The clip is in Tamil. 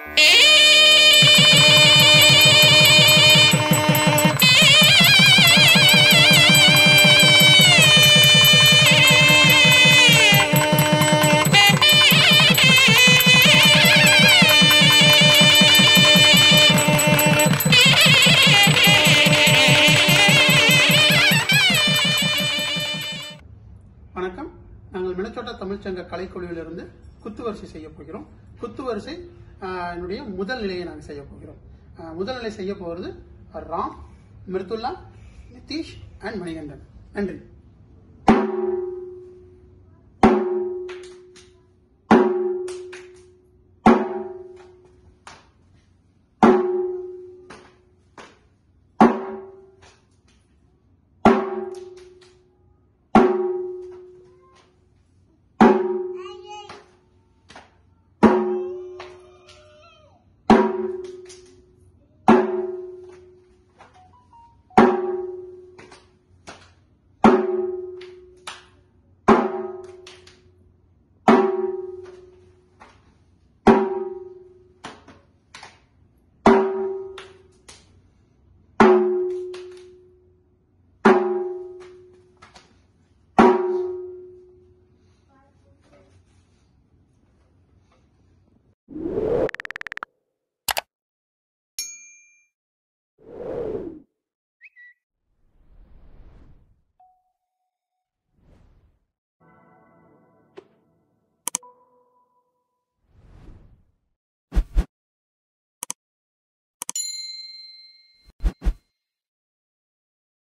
வணக்கம் நாங்கள் மினச்சோட்டா தமிழ்ச்சங்க கலைக்குழுவிலிருந்து குத்து வரிசை செய்ய போகிறோம் குத்து வரிசை ஆஹ், என்னுடைய முதல் நிலையை நாங்கள் செய்ய போகிறோம் ஆஹ், முதல் நிலை செய்ய போகிறது ராம் மிருதுல்லா நிதிஷ் அண்ட் மணிகண்டன் நன்றி